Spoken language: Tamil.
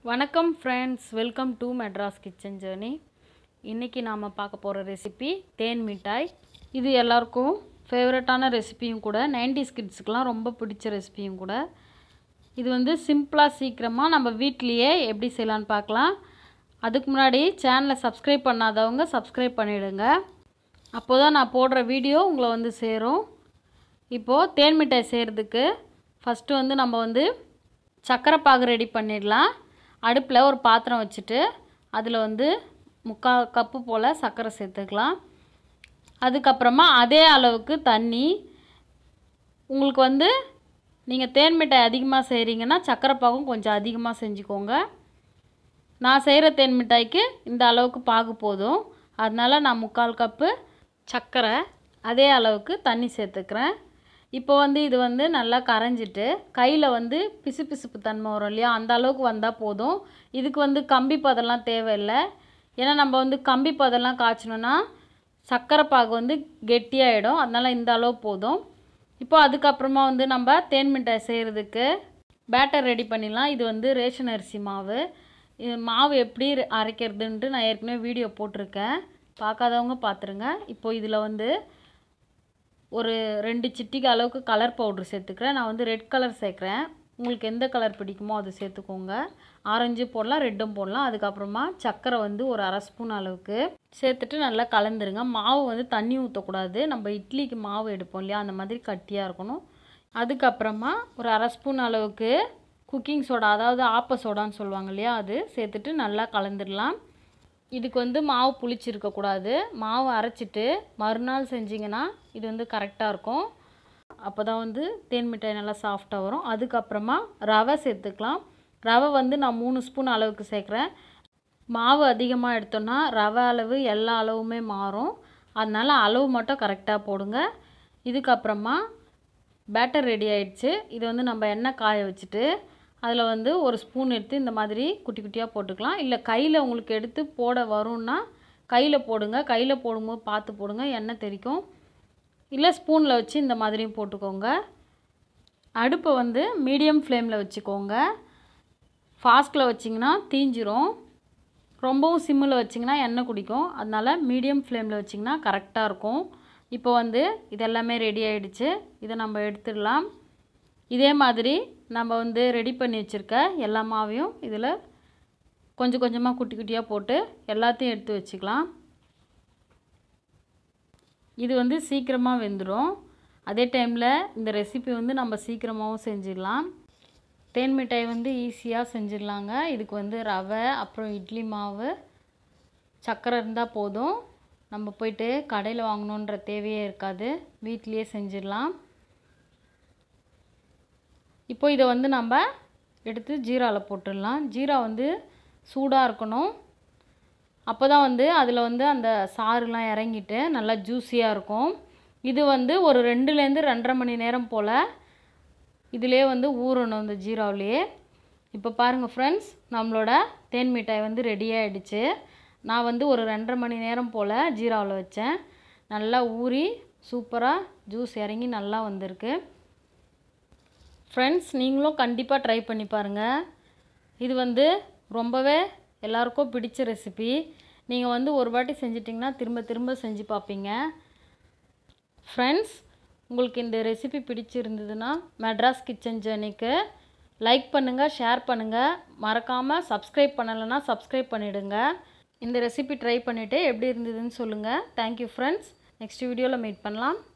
வணக்கம் friends welcome to Madras kitchen journey இன்றைக்கி நாம் பார்க்க போகிற ரெசிபி தேன் மிட்டாய் இது எல்லாருக்கும் ஃபேவரட்டான ரெசிபியும் கூட நைன்டிஸ் கிட்ஸுக்கெலாம் ரொம்ப பிடிச்ச ரெசிபியும் கூட இது வந்து சிம்பிளாக சீக்கிரமாக நம்ம வீட்லேயே எப்படி செய்யலான்னு பார்க்கலாம் அதுக்கு முன்னாடி சேனலை சப்ஸ்கிரைப் பண்ணாதவங்க சப்ஸ்கிரைப் பண்ணிவிடுங்க அப்போ தான் நான் போடுற வீடியோ உங்களை வந்து சேரும் இப்போது தேன் மிட்டாய் செய்கிறதுக்கு ஃபஸ்ட்டு வந்து நம்ம வந்து சர்க்கரை பாகு ரெடி பண்ணிடலாம் அடுப்பில் ஒரு பாத்திரம் வச்சுட்டு அதில் வந்து முக்கால் கப்பு போல் சர்க்கரை சேர்த்துக்கலாம் அதுக்கப்புறமா அதே அளவுக்கு தண்ணி உங்களுக்கு வந்து நீங்கள் தேன் மிட்டாய் அதிகமாக செய்கிறீங்கன்னா சர்க்கரை பாகும் கொஞ்சம் அதிகமாக செஞ்சுக்கோங்க நான் செய்கிற தேன் மிட்டாய்க்கு இந்த அளவுக்கு பாகு போதும் அதனால் நான் முக்கால் கப்பு சர்க்கரை அதே அளவுக்கு தண்ணி சேர்த்துக்கிறேன் இப்போ வந்து இது வந்து நல்லா கரைஞ்சிட்டு கையில் வந்து பிசு பிசுப்பு தன்மை வரும் இல்லையா அந்த அளவுக்கு வந்தால் போதும் இதுக்கு வந்து கம்பி பதெல்லாம் தேவையில்லை ஏன்னா நம்ம வந்து கம்பி பதெல்லாம் காய்ச்சணுன்னா சர்க்கரை பாகு வந்து கெட்டியாகிடும் அதனால் இந்த அளவு போதும் இப்போ அதுக்கப்புறமா வந்து நம்ம தேன் மிட்டாய் செய்கிறதுக்கு பேட்டர் ரெடி பண்ணிடலாம் இது வந்து ரேஷன் அரிசி மாவு இது மாவு எப்படி அரைக்கிறதுன்ட்டு நான் ஏற்கனவே வீடியோ போட்டிருக்கேன் பார்க்காதவங்க பார்த்துருங்க இப்போ இதில் வந்து ஒரு ரெண்டு சிட்டிக்கு அளவுக்கு கலர் பவுட்ரு சேர்த்துக்கிறேன் நான் வந்து ரெட் கலர் சேர்க்குறேன் உங்களுக்கு எந்த கலர் பிடிக்குமோ அதை சேர்த்துக்கோங்க ஆரஞ்சு போடலாம் ரெட்டும் போடலாம் அதுக்கப்புறமா சர்க்கரை வந்து ஒரு அரை ஸ்பூன் அளவுக்கு சேர்த்துட்டு நல்லா கலந்துருங்க மாவு வந்து தண்ணி ஊற்றக்கூடாது நம்ம இட்லிக்கு மாவு எடுப்போம் இல்லையா அந்த மாதிரி கட்டியாக இருக்கணும் அதுக்கப்புறமா ஒரு அரை ஸ்பூன் அளவுக்கு குக்கிங் சோடா அதாவது ஆப்ப சோடான்னு சொல்லுவாங்க இல்லையா அது சேர்த்துட்டு நல்லா கலந்துடலாம் இதுக்கு வந்து மாவு புளிச்சிருக்கக்கூடாது மாவு அரைச்சிட்டு மறுநாள் செஞ்சிங்கன்னா இது வந்து கரெக்டாக இருக்கும் அப்போ தான் வந்து தேன் மிட்டாய் நல்லா சாஃப்டாக வரும் அதுக்கப்புறமா ரவை சேர்த்துக்கலாம் ரவை வந்து நான் மூணு ஸ்பூன் அளவுக்கு சேர்க்குறேன் மாவு அதிகமாக எடுத்தோன்னா ரவை அளவு எல்லா அளவுமே மாறும் அதனால் அளவு மட்டும் கரெக்டாக போடுங்க இதுக்கப்புறமா பேட்டர் ரெடி ஆயிடுச்சு இது வந்து நம்ம எண்ணெய் காய வச்சுட்டு அதில் வந்து ஒரு ஸ்பூன் எடுத்து இந்த மாதிரி குட்டி குட்டியாக போட்டுக்கலாம் இல்லை கையில் உங்களுக்கு எடுத்து போட வரும்னா கையில் போடுங்க கையில் போடும்போது பார்த்து போடுங்க எண்ணெய் தெரிக்கும் இல்லை ஸ்பூனில் வச்சு இந்த மாதிரியும் போட்டுக்கோங்க அடுப்பை வந்து மீடியம் ஃப்ளேமில் வச்சுக்கோங்க ஃபாஸ்ட்டில் வச்சிங்கன்னா தீஞ்சிரும் ரொம்பவும் சிம்மில் வச்சிங்கன்னா எண்ணெய் குடிக்கும் அதனால் மீடியம் ஃப்ளேமில் வச்சிங்கன்னா கரெக்டாக இருக்கும் இப்போ வந்து இதெல்லாமே ரெடி ஆகிடுச்சு இதை நம்ம எடுத்துடலாம் இதே மாதிரி நம்ம வந்து ரெடி பண்ணி வச்சுருக்க எல்லா மாவையும் இதில் கொஞ்சம் கொஞ்சமாக குட்டி குட்டியாக போட்டு எல்லாத்தையும் எடுத்து வச்சுக்கலாம் இது வந்து சீக்கிரமாக வெந்துடும் அதே டைமில் இந்த ரெசிபி வந்து நம்ம சீக்கிரமாகவும் செஞ்சிடலாம் தேன் மிட்டாய் வந்து ஈஸியாக செஞ்சிடலாங்க இதுக்கு வந்து ரவை அப்புறம் இட்லி மாவு சர்க்கரை இருந்தால் போதும் நம்ம போயிட்டு கடையில் வாங்கணுன்ற தேவையே இருக்காது வீட்லேயே செஞ்சிடலாம் இப்போ இதை வந்து நம்ம எடுத்து ஜீராவில் போட்டுடலாம் ஜீரா வந்து சூடாக இருக்கணும் அப்போ தான் வந்து அதில் வந்து அந்த சாறுலாம் இறங்கிட்டு நல்லா ஜூஸியாக இருக்கும் இது வந்து ஒரு ரெண்டுலேருந்து ரெண்டரை மணி நேரம் போல் இதிலே வந்து ஊறணும் இந்த ஜீராவிலேயே இப்போ பாருங்கள் ஃப்ரெண்ட்ஸ் நம்மளோட தேன் மிட்டாய் வந்து ரெடி ஆகிடுச்சு நான் வந்து ஒரு ரெண்டரை மணி நேரம் போல் ஜீராவில் வச்சேன் நல்லா ஊறி சூப்பராக ஜூஸ் இறங்கி நல்லா வந்திருக்கு ஃப்ரெண்ட்ஸ் நீங்களும் கண்டிப்பாக ட்ரை பண்ணி பாருங்கள் இது வந்து ரொம்பவே எல்லாருக்கும் பிடிச்ச ரெசிபி நீங்கள் வந்து ஒரு வாட்டி செஞ்சிட்டிங்கன்னா திரும்ப திரும்ப செஞ்சு பார்ப்பீங்க ஃப்ரெண்ட்ஸ் உங்களுக்கு இந்த ரெசிபி பிடிச்சிருந்ததுன்னா மெட்ராஸ் கிச்சன் ஜேர்னிக்கு லைக் பண்ணுங்கள் ஷேர் பண்ணுங்கள் மறக்காமல் சப்ஸ்கிரைப் பண்ணலைன்னா சப்ஸ்கிரைப் பண்ணிவிடுங்க இந்த ரெசிபி ட்ரை பண்ணிவிட்டு எப்படி இருந்ததுன்னு சொல்லுங்கள் தேங்க்யூ ஃப்ரெண்ட்ஸ் நெக்ஸ்ட் வீடியோவில் மீட் பண்ணலாம்